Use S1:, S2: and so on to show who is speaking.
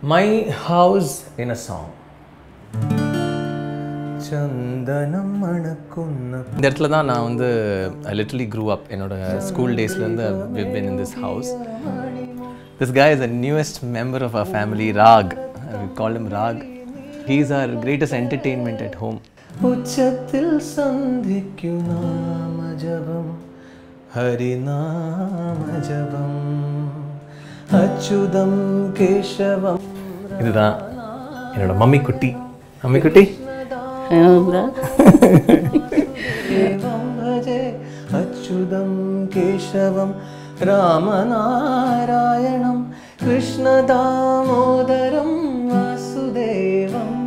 S1: my house in a song சந்தனம் மணக்குன்ன இந்த இடத்துல தான் நான் வந்து லிட்டலி க்ரூ அப் என்னோட ஸ்கூல் டேஸ்லேருந்து we've been in this house திஸ் guy is the newest member of our family Rock we call him Rock he is our greatest entertainment at home ഉച്ചത്തിൽ സന്ധിക്കു നാമജപം ഹരിനാമജപം അച്യുതം കേശവം இதுதான் என்னோட மம்மி குட்டி மம்மி குட்டி एवं भजे अच्युतं केशवं रामनारायणं कृष्णदामोदरं वासुदेवम्